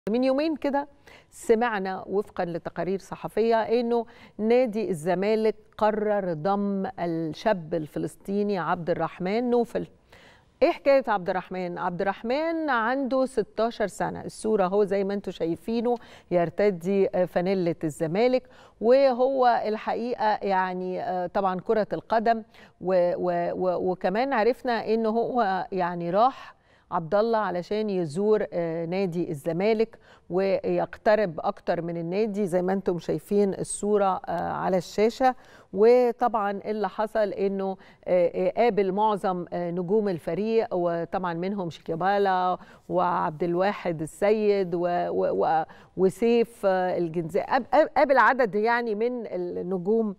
من يومين كده سمعنا وفقا لتقارير صحفيه انه نادي الزمالك قرر ضم الشاب الفلسطيني عبد الرحمن نوفل ايه حكايه عبد الرحمن عبد الرحمن عنده 16 سنه الصوره هو زي ما انتم شايفينه يرتدي فانيله الزمالك وهو الحقيقه يعني طبعا كره القدم و و و وكمان عرفنا انه هو يعني راح عبد الله علشان يزور نادي الزمالك ويقترب اكتر من النادي زي ما انتم شايفين الصوره على الشاشه وطبعا اللي حصل انه قابل معظم نجوم الفريق وطبعا منهم شيكابالا وعبد الواحد السيد و و وسيف الجنزاء قابل عدد يعني من النجوم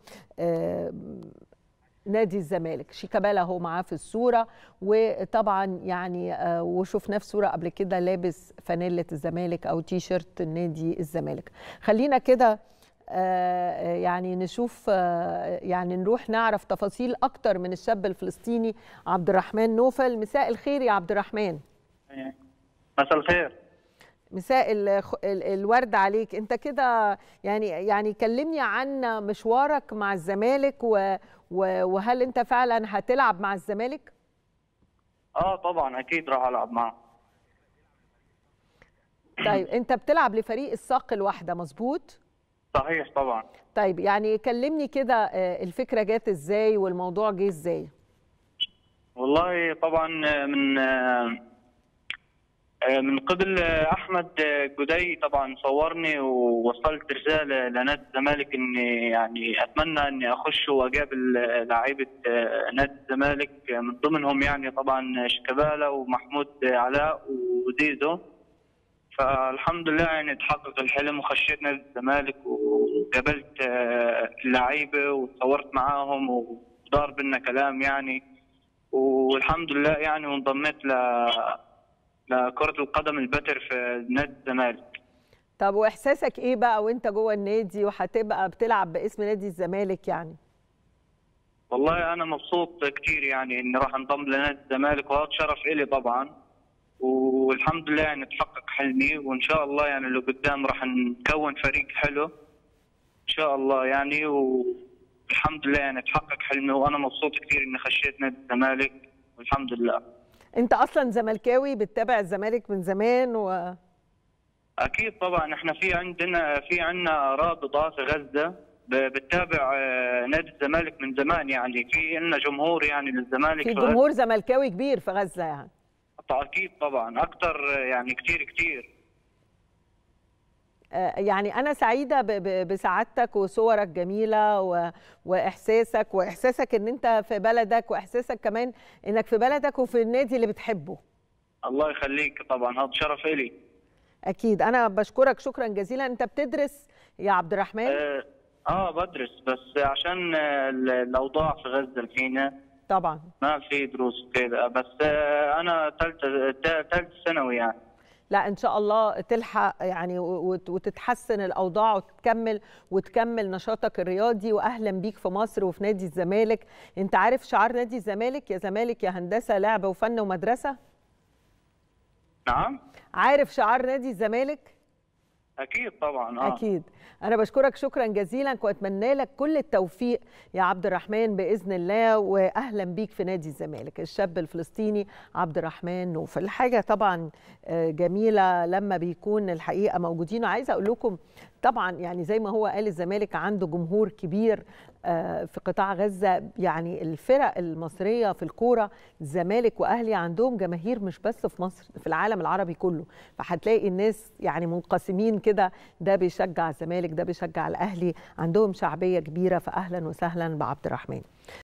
نادي الزمالك شيكابالا هو معاه في الصوره وطبعا يعني وشفناه في صوره قبل كده لابس فانيله الزمالك او تي شيرت نادي الزمالك خلينا كده يعني نشوف يعني نروح نعرف تفاصيل اكتر من الشاب الفلسطيني عبد الرحمن نوفل مساء الخير يا عبد الرحمن مساء الخير مساء الورد عليك انت كده يعني يعني كلمني عن مشوارك مع الزمالك و وهل انت فعلا هتلعب مع الزمالك اه طبعا اكيد راح العب معه طيب انت بتلعب لفريق الصاق الواحده مظبوط صحيح طبعا طيب يعني كلمني كده الفكره جت ازاي والموضوع جه ازاي والله طبعا من من قبل احمد جدي طبعا صورني ووصلت رساله لنادي الزمالك اني يعني اتمنى اني اخش واقابل لعيبه نادي الزمالك من ضمنهم يعني طبعا شيكابالا ومحمود علاء وديزو فالحمد لله يعني تحقق الحلم وخشيت نادي الزمالك وقابلت اللعيبه وتصورت معاهم ودار بينا كلام يعني والحمد لله يعني وانضميت ل لكرة القدم البتر في نادي الزمالك طب واحساسك ايه بقى وانت جوه النادي وهتبقى بتلعب باسم نادي الزمالك يعني والله انا مبسوط كتير يعني اني راح انضم لنادي الزمالك وهذا شرف الي طبعا والحمد لله يعني تحقق حلمي وان شاء الله يعني لو قدام راح نكون فريق حلو ان شاء الله يعني والحمد لله يعني تحقق حلمي وانا مبسوط كتير اني خشيت نادي الزمالك والحمد لله انت اصلا زملكاوي بتتابع الزمالك من زمان و اكيد طبعا احنا في عندنا في عندنا رابطه في غزه بتتابع نادي الزمالك من زمان يعني في لنا جمهور يعني للزمالك في جمهور زملكاوي كبير في غزه يعني اكيد طبعا اكثر يعني كثير كثير يعني انا سعيده بسعادتك وصورك جميله واحساسك واحساسك ان انت في بلدك واحساسك كمان انك في بلدك وفي النادي اللي بتحبه الله يخليك طبعا هذا شرف لي اكيد انا بشكرك شكرا جزيلا انت بتدرس يا عبد الرحمن اه, آه بدرس بس عشان الاوضاع في غزه الحين طبعا ما في دروس كذا بس آه انا ثالثه ثالث ثانوي يعني لا ان شاء الله تلحق يعني وتتحسن الاوضاع وتكمل وتكمل نشاطك الرياضي واهلا بيك في مصر وفي نادي الزمالك انت عارف شعار نادي الزمالك يا زمالك يا هندسه لعبه وفن ومدرسه نعم عارف شعار نادي الزمالك اكيد طبعا آه. اكيد انا بشكرك شكرا جزيلا واتمنى لك كل التوفيق يا عبد الرحمن باذن الله واهلا بيك في نادي الزمالك الشاب الفلسطيني عبد الرحمن نوفل حاجه طبعا جميله لما بيكون الحقيقه موجودين وعايزه اقول لكم طبعا يعني زي ما هو قال الزمالك عنده جمهور كبير في قطاع غزه يعني الفرق المصريه في الكوره الزمالك واهلي عندهم جماهير مش بس في مصر في العالم العربي كله فهتلاقي الناس يعني منقسمين كده ده بيشجع الزمالك ده بيشجع الاهلي عندهم شعبيه كبيره فاهلا وسهلا بعبد الرحمن